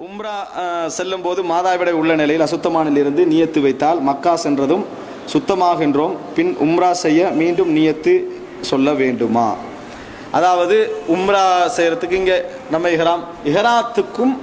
உம்ரா செல்லும் போது மாதாவிடை உள்ள நிலையில் அசுத்தமானிலிருந்து நியத்து வைத்தால் மக்கா சென்றதும் சுத்தமாகின்றோம் பின் உம்ரா செய்ய மீண்டும் நியத்து சொல்ல வேண்டுமா அதாவது உம்ரா செய்யறதுக்கு இங்கே நம்ம இஹ்ராம் இஹ்ராத்துக்கும்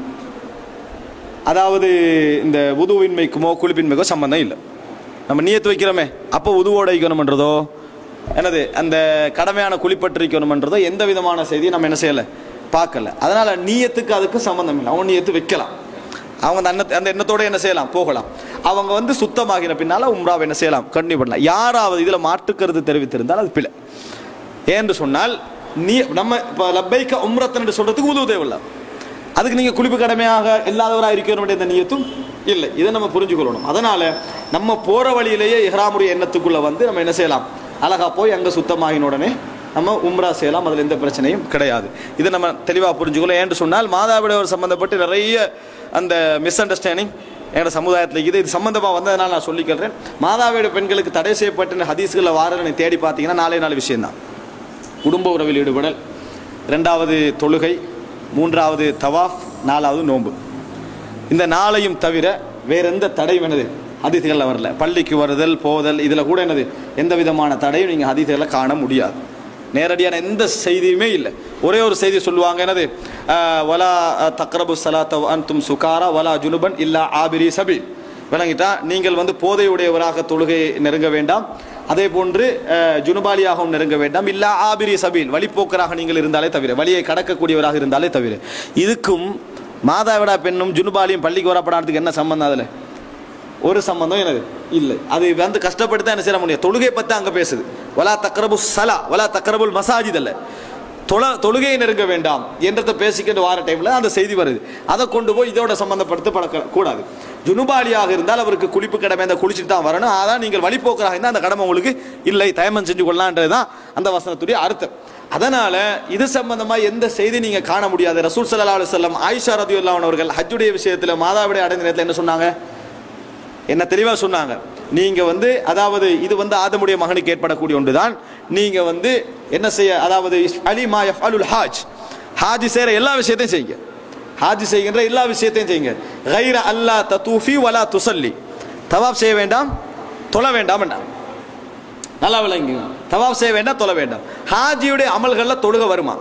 அதாவது இந்த உதுவின்மைக்குமோ குளிப்பின்மைக்கோ சம்பந்தம் இல்லை நம்ம நியத்து வைக்கிறோமே அப்போ உதுவோட வைக்கணுமன்றதோ என்னது அந்த கடமையான குளிப்பட்டு வைக்கணுமன்றதோ எந்த விதமான செய்தியும் நம்ம என்ன செய்யலை பார்க்கல அதனால நீயத்துக்கு அதுக்கு சம்பந்தம் இல்லை அவங்க நீயத்து வைக்கலாம் அவங்க அந்த எண்ணத்தை அந்த எண்ணத்தோட என்ன செய்யலாம் போகலாம் அவங்க வந்து சுத்தமாகின பின்னால உம்ராவை என்ன செய்யலாம் கண்டினியூ பண்ணலாம் யாராவது இதில் மாற்றுக்கருத்து தெரிவித்திருந்தால் அது பிழை ஏன்னு சொன்னால் நீ நம்ம இப்போ லப்பைக்க உம்ரத்தன் சொல்றதுக்கு உதவு தேவையில்லை அதுக்கு நீங்கள் குளிப்பு கடமையாக இல்லாதவராக இருக்கணும் எந்த நீயத்தும் இல்லை இதை நம்ம புரிஞ்சுக்கொள்ளணும் அதனால நம்ம போற வழியிலேயே இஹ்ராமுடைய எண்ணத்துக்குள்ள வந்து நம்ம என்ன செய்யலாம் அழகா போய் அங்கே சுத்தமாகின உடனே நம்ம உம்ரா செய்யலாம் அதில் எந்த பிரச்சனையும் கிடையாது இதை நம்ம தெளிவாக புரிஞ்சுக்கணும் ஏன்னு சொன்னால் மாதாவிடையோர் சம்பந்தப்பட்டு நிறைய அந்த மிஸ் அண்டர்ஸ்டாண்டிங் எங்களோட சமுதாயத்தில் இது இது சம்பந்தமாக வந்ததுனால நான் சொல்லிக்கிறேன் மாதாவிட பெண்களுக்கு தடை செய்யப்பட்ட ஹதீஸ்களில் வாரனை தேடி பார்த்தீங்கன்னா நாலே நாலு விஷயம்தான் குடும்ப உறவில் ஈடுபடல் ரெண்டாவது தொழுகை மூன்றாவது தவாஃப் நாலாவது நோன்பு இந்த நாளையும் தவிர வேற எந்த தடையும் என்னது ஹதீஸ்களில் வரல பள்ளிக்கு வருதல் போதல் இதில் கூட என்னது எந்த விதமான தடையும் நீங்கள் ஹதீஸ்களில் காண முடியாது நேரடியான எந்த செய்தியுமே இல்லை ஒரே ஒரு செய்தி சொல்லுவாங்க என்னது ஆஹ், வலா தக்ரபு சலாத்த அன்தும் சுகாரா வலா ஜுனுபன் இல்லா ஆபிரி சபீல் விளங்கிட்டா நீங்கள் வந்து போதையுடையவராக தொழுகை நெருங்க வேண்டாம் அதே போன்று அஹ், ஜுனுபாலியாகவும் நெருங்க வேண்டாம் இல்லா ஆபிரி சபீல் வழிப்போக்கராக நீங்கள் இருந்தாலே தவிர வழியை கடக்கக்கூடியவராக இருந்தாலே தவிர இதுக்கும் மாதாவிடா பெண்ணும் ஜுனுபாலியும் பள்ளிக்கு வரப்படாததுக்கு என்ன சம்பந்தம் அதில் ஒரு சம்பந்தம் எனது இல்லை அது வந்து கஷ்டப்பட்டு தான் என்ன செய்ய முடியும் தொழுகை பற்றி அங்கே பேசுது வலா தக்ரபு சலா வலா தக்ரபுல் மசாஜித் அல்ல தொழ தொழுகையை நெருங்க வேண்டாம் என்றதை பேசிக்கிட்டு வார டைமில் அந்த செய்தி வருது அதை கொண்டு போய் இதோட சம்பந்தப்படுத்த பழக்க கூடாது ஜுனுபாலியாக இருந்தால் அவருக்கு குளிப்பு கடமை அந்த குளிச்சுட்டு தான் வரணும் அதான் நீங்கள் வழிபோக்கராக இருந்தால் அந்த கடமை உங்களுக்கு இல்லை தயமம் செஞ்சு கொள்ளலான்றது தான் அந்த வசனத்துடைய அர்த்தம் அதனால இது சம்பந்தமா எந்த செய்தி நீங்க காண முடியாது ரசூல் ஸல்லல்லாஹு அலைஹி வஸல்லம் ஆயிஷா ரதியுல்லாஹு அவர்கள் ஹஜ்ஜுடைய விஷயத்துல மாதாவிடைய அடைந்த நேரத்தில் என்ன சொன்னாங்க என்ன தெளிவாக சொன்னாங்க நீங்க வந்து அதாவது இது வந்து ஆதமுடைய மகனுக்கு ஏற்படக்கூடிய ஒன்றுதான் நீங்க வந்து என்ன செய்ய அதாவது அலி மா எஃப் அலுல் ஹாஜ் ஹாஜி செய்கிற எல்லா விஷயத்தையும் செய்யுங்க ஹாஜி செய்கின்ற எல்லா விஷயத்தையும் செய்யுங்க கைர அல்லா தூஃபி வலா துசல்லி தவாப் செய்ய வேண்டாம் தொழ வேண்டாம் என்ன நல்லா விளங்குங்க தவாப் செய்ய வேண்டாம் தொழ வேண்டாம் ஹாஜியுடைய அமல்கள்ல தொழுக வருமா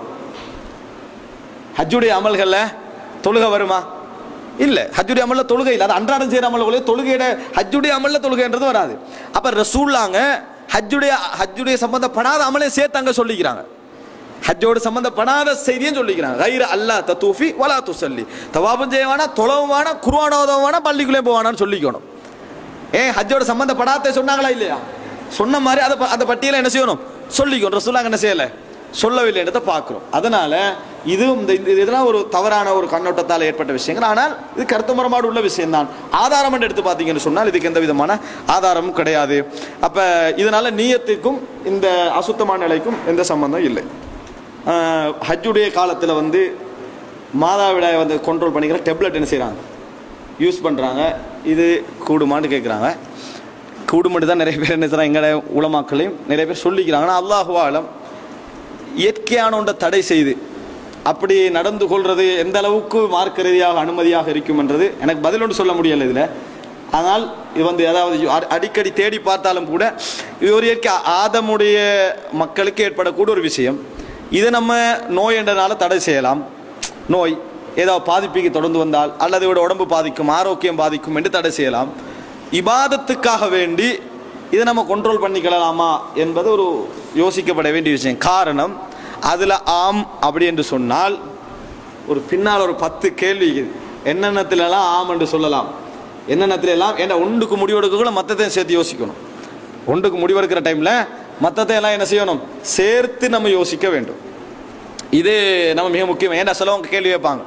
ஹஜ்ஜுடைய அமல்கள்ல தொழுக வருமா இல்ல ஹஜ்ஜுடைய அமல்ல தொழுகை இல்லை அது அன்றாடம் செய்யற அமல்களே தொழுகையிட ஹஜ்ஜுடைய அமல்ல தொழுகைன்றது வராது அப்ப ரசூல்லாங்க ஹஜ்ஜுடைய ஹஜ்ஜுடைய சம்பந்தப்படாத அமலே சேர்த்து அங்க சொல்லிக்கிறாங்க ஹஜ்ஜோடு சம்பந்தப்படாத செய்தியும் சொல்லிக்கிறாங்க கைர அல்லா தூஃபி வலா துசல்லி தவாபும் செய்ய வேணாம் தொழவும் வேணாம் குருவானோதவும் வேணாம் பள்ளிக்குள்ளே போவானான்னு சொல்லிக்கணும் ஏன் ஹஜ்ஜோட சம்பந்தப்படாத சொன்னாங்களா இல்லையா சொன்ன மாதிரி அதை ப- அந்த பட்டியலை என்ன செய்யணும் சொல்லிக்கணும் ரசூலாங்க என்ன செய்யலை சொல்லவில்லைன்றதை பார்க்குறோம் அதனால இதுவும் இந்த இந்த இதெல்லாம் ஒரு தவறான ஒரு கண்ணோட்டத்தால் ஏற்பட்ட விஷயங்கள் ஆனால் இது கருத்து முரமாடு உள்ள விஷயம்தான் ஆதாரம் என்று எடுத்து பார்த்தீங்கன்னு சொன்னால் இதுக்கு எந்த விதமான ஆதாரமும் கிடையாது அப்போ இதனால நீயத்துக்கும் இந்த அசுத்தமான நிலைக்கும் எந்த சம்பந்தம் இல்லை ஆஹ், ஹஜ்ஜுடைய காலத்தில் வந்து மாதாவிடாய் வந்து கண்ட்ரோல் பண்ணிக்கிற டெப்லெட் என்ன செய்கிறாங்க யூஸ் பண்ணுறாங்க இது கூடுமான்னு கேட்குறாங்க கூடுமட்டு தான் நிறைய பேர் என்ன செய்கிறாங்க எங்களை உலமாக்களையும் நிறைய பேர் சொல்லிக்கிறாங்க ஆனால் அல்லாஹுவாலம் இயற்கையான ஒன்றை தடை செய்து அப்படி நடந்து கொள்வது எந்த அளவுக்கு மார்க்க ரீதியாக அனுமதியாக இருக்கும்ன்றது எனக்கு பதில் ஒன்று சொல்ல முடியல இதில் ஆனால் இது வந்து அதாவது அடி- அடிக்கடி தேடி பார்த்தாலும் கூட இது ஒரு இயற்கை ஆதமுடைய மக்களுக்கு ஏற்படக்கூடிய ஒரு விஷயம் இதை நம்ம நோய் என்றனால தடை செய்யலாம் நோய் ஏதாவது பாதிப்புக்கு தொடர்ந்து வந்தால் அல்லது இவட உடம்பு பாதிக்கும் ஆரோக்கியம் பாதிக்கும் என்று தடை செய்யலாம் இபாதத்துக்காக வேண்டி இதை நம்ம கண்ட்ரோல் பண்ணிக்கலாமா என்பது ஒரு யோசிக்கப்பட வேண்டிய விஷயம் காரணம் அதில் ஆம் அப்படி என்று சொன்னால் ஒரு பின்னால் ஒரு பத்து கேள்வி இருக்குது என்னென்னத்திலலாம் ஆம் என்று சொல்லலாம் என்னென்னத்துல எல்லாம் ஏன்னா ஒன்றுக்கு முடிவெடுக்கக்குள்ள மற்றத்தையும் சேர்த்து யோசிக்கணும் ஒன்றுக்கு முடிவெடுக்கிற டைமில் மற்றத்தை எல்லாம் என்ன செய்யணும் சேர்த்து நம்ம யோசிக்க வேண்டும் இது நம்ம மிக முக்கியம் ஏன்னா சிலவங்க கேள்வி வைப்பாங்க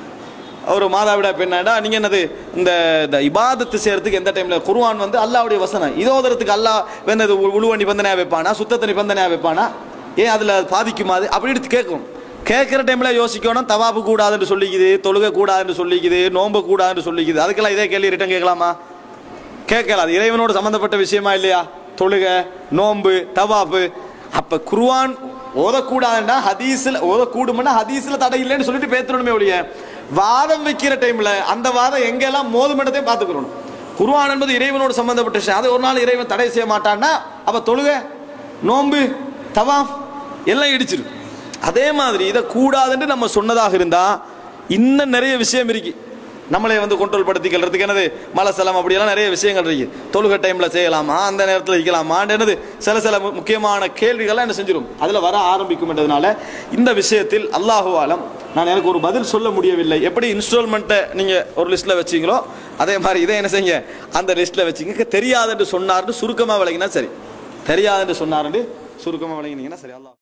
ஒரு மாதாவிடா பெண்ணாடா நீங்க என்னது இந்த இந்த இபாதத்து செய்யறதுக்கு எந்த டைம்ல குர்ஆன் வந்து அல்லாஹ்வுடைய வசனம் இதோதரத்துக்கு அல்லாஹ் என்னது உ- உழுவ நிபந்தனையா வைப்பானா சுத்தத்தை நிபந்தனையா வைப்பானா ஏன் அதுல அது பாதிக்குமா அது அப்படி எடுத்து கேட்கும் கேட்குற டைம்ல யோசிக்கணும் தவாபு கூடாதுன்னு சொல்லிக்குது தொழுகை கூடாதுன்னு சொல்லிக்குது நோன்பு கூடாதுன்னு சொல்லிக்குது அதுக்கெல்லாம் இதே கேள்வி ரிட்டன் கேட்கலாமா கேட்கலாம் அது இறைவனோடு சம்பந்தப்பட்ட விஷயமா இல்லையா தொழுகை நோன்பு தவாப்பு அப்ப குர்ஆன் ஓதக்கூடாதுன்னா ஹதீஸ்ல ஓதக்கூடும்னா ஹதீஸ்ல தடை இல்லைன்னு சொல்லிட்டு பேத்துறணுமே ஒழிய வாதம் வைக்கிற டைம்ல அந்த வாதம் எங்கெல்லாம் மோதுமிடத்தையும் பார்த்துக்கிறோம் குர்ஆன் என்பது இறைவனோடு சம்பந்தப்பட்ட விஷயம் அது ஒரு நாள் இறைவன் தடை செய்ய மாட்டான்னா அப்ப தொழுக நோன்பு தவாஃப் எல்லாம் இடிச்சிரும் அதே மாதிரி இதை கூடாதுன்னு நம்ம சொன்னதாக இருந்தா இன்னும் நிறைய விஷயம் இருக்கு நம்மளே வந்து கண்ட்ரோல் படுத்திக்கிறதுக்கு என்னது மலசலம் அப்படியெல்லாம் நிறைய விஷயங்கள் இருக்கு தொழுகை டைம்ல செய்யலாமா அந்த நேரத்தில் இருக்கலாமா என்னது சில சில மு- முக்கியமான கேள்விகள்லாம் என்ன செஞ்சிடும் அதுல வர ஆரம்பிக்கும் என்றதுனால இந்த விஷயத்தில் அல்லாஹு ஆலம் நான் எனக்கு ஒரு பதில் சொல்ல முடியவில்லை எப்படி இன்ஸ்டால்மெண்ட்டை நீங்க ஒரு லிஸ்ட்ல வச்சீங்களோ அதே மாதிரி இதை என்ன செய்யுங்க அந்த லிஸ்ட்ல வச்சுங்க தெரியாதுன்னு சொன்னார்னு சுருக்கமா விளங்கினா சரி தெரியாதுன்னு சொன்னாருன்னு சுருக்கமா விளங்கினீங்கன்னா சரி அல்லாஹ்